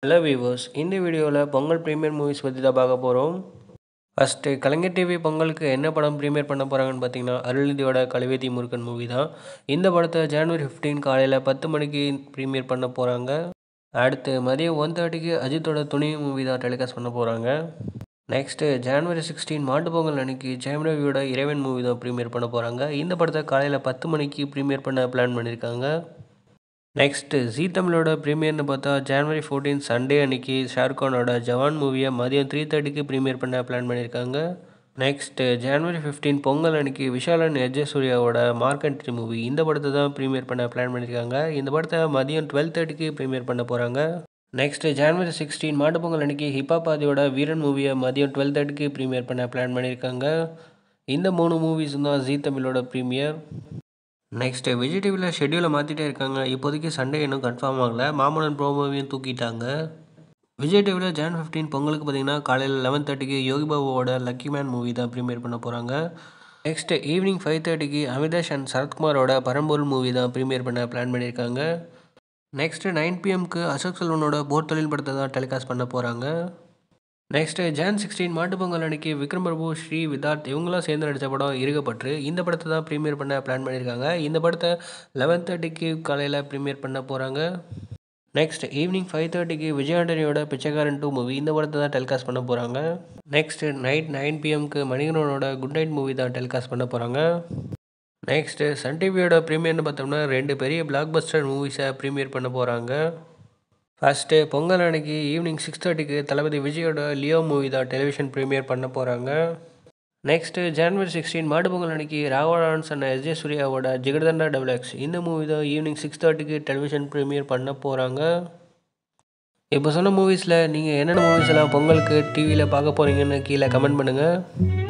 hello viewers இந்த வீடியோவில் Pongal premier movies பற்றி தான் பார்க்க போகிறோம் ஃபஸ்ட்டு கலைஞர் டிவி பொங்கலுக்கு என்ன படம் ப்ரீமியர் பண்ண போகிறாங்கன்னு பார்த்தீங்கன்னா அருள்நிதியோட கழுவேத்தி முருகன் மூவி தான் இந்த படத்தை ஜனவரி ஃபிஃப்டீன் காலையில் பத்து மணிக்கு ப்ரீமியர் பண்ண போகிறாங்க அடுத்து மதியம் ஒன் தேர்ட்டிக்கு அஜித்தோட துணி மூவி தான் டெலிகாஸ்ட் பண்ண போகிறாங்க நெக்ஸ்ட்டு ஜனவரி சிக்ஸ்டீன் மாட்டுப்பொங்கல் அன்னைக்கு ஜெயம் ரவியோட இறைவன் மூவி தான் ப்ரீமியர் பண்ண போகிறாங்க இந்த படத்தை காலையில் பத்து மணிக்கு ப்ரீமியர் பண்ண பிளான் பண்ணியிருக்காங்க நெக்ஸ்ட்டு ஜீ தமிழோட ப்ரீமியர்னு பார்த்தா ஜனவரி ஃபோர்டீன் சண்டே அன்னைக்கு ஷாருக்கானோட ஜவான் மூவியை மதியம் த்ரீ தேர்ட்டிக்கு ப்ரீமியர் பண்ண பிளான் பண்ணியிருக்காங்க நெக்ஸ்ட்டு ஜனவரி ஃபிஃப்டீன் பொங்கல் அன்னைக்கு விஷாலன் எஜே சூர்யாவோட மார்க்கண்ட்ரி மூவி இந்த படத்தை தான் ப்ரீமியர் பண்ண பிளான் பண்ணியிருக்காங்க இந்த படத்தை மதியம் டுவெல் தேர்ட்டிக்கு ப்ரீமியர் பண்ண போகிறாங்க நெக்ஸ்ட்டு ஜனவரி சிக்ஸ்டீன் மாட்டுப்பொங்கல் அன்னைக்கு ஹிப்பாபாதியோட வீரன் மூவியை மதியம் டுவெல் தேர்ட்டிக்கு ப்ரீமியர் பண்ண பிளான் பண்ணியிருக்காங்க இந்த மூணு மூவிஸும் தான் ஜீ தமிழோட ப்ரீமியர் நெக்ஸ்ட்டு விஜய் டிவியில் ஷெட்யூலை மாற்றிட்டே இருக்காங்க இப்போதைக்கு சண்டே இன்னும் கன்ஃபார்ம் ஆகலை மாமன்னன் ப்ரோமோவையும் தூக்கிட்டாங்க விஜய் டிவியில் ஜான் ஃபிஃப்டீன் பொங்கலுக்கு பார்த்தீங்கன்னா காலையில் லெவன் தேர்ட்டிக்கு யோகி பாபுவோட லக்கி மேன் மூவி தான் ப்ரீமியர் பண்ண போகிறாங்க நெக்ஸ்ட்டு ஈவினிங் ஃபைவ் தேர்ட்டிக்கு அமிதாஷ் அண்ட் சரத்குமாரோட பரம்பொருள் மூவி தான் ப்ரீமியர் பண்ண பிளான் பண்ணியிருக்காங்க நெக்ஸ்ட்டு நைன் பிஎம்க்கு அசோக் செல்வனோட போர் தொழில் படத்தை தான் டெலிகாஸ்ட் பண்ண போகிறாங்க நெக்ஸ்ட்டு ஜான் சிக்ஸ்டீன் மாட்டுப்பொங்கல் அன்னைக்கு விக்ரம் பிரபு ஸ்ரீ விதார்த் இவங்களாம் சேர்ந்து நடித்த படம் இருக்கப்பட்டு இந்த படத்தை தான் ப்ரீமியர் பண்ண பிளான் பண்ணியிருக்காங்க இந்த படத்தை லெவன் தேர்ட்டிக்கு காலையில் ப்ரீமியர் பண்ண போகிறாங்க நெக்ஸ்ட் ஈவினிங் ஃபைவ் தேர்ட்டிக்கு விஜய் ஆண்டனியோட பிச்சைக்காரன் டூ மூவி இந்த படத்தை தான் டெலிகாஸ்ட் பண்ண போகிறாங்க நெக்ஸ்ட்டு நைட் நைன் பிஎம்க்கு மணிகனோட குட் நைட் மூவி தான் டெலிகாஸ்ட் பண்ண போகிறாங்க நெக்ஸ்ட்டு சன் டிவியோட ப்ரீமியர்னு பார்த்தோம்னா ரெண்டு பெரிய பிளாக் பஸ்டர் மூவிஸை ப்ரீமியர் பண்ண போகிறாங்க ஃபஸ்ட்டு பொங்கல் அன்னைக்கு ஈவினிங் சிக்ஸ் தேர்ட்டிக்கு தளபதி விஜயோட லியோ மூவி தான் டெலிவிஷன் ப்ரீமியர் பண்ண போகிறாங்க நெக்ஸ்ட்டு ஜனவரி சிக்ஸ்டீன் மாட்டுப்பொங்கல் அன்னைக்கு ராகவலான்ஸ் அண்ட் எஸ் ஜே சூர்யாவோட ஜிகர்தண்டா டபுள் எக்ஸ் இந்த மூவி தான் ஈவினிங் சிக்ஸ் தேர்ட்டிக்கு டெலிவிஷன் ப்ரீமியர் பண்ண போகிறாங்க இப்போ சொன்ன மூவிஸில் நீங்கள் என்னென்ன மூவிஸ் எல்லாம் பொங்கலுக்கு டிவியில் பார்க்க போகிறீங்கன்னு கீழே கமெண்ட் பண்ணுங்கள்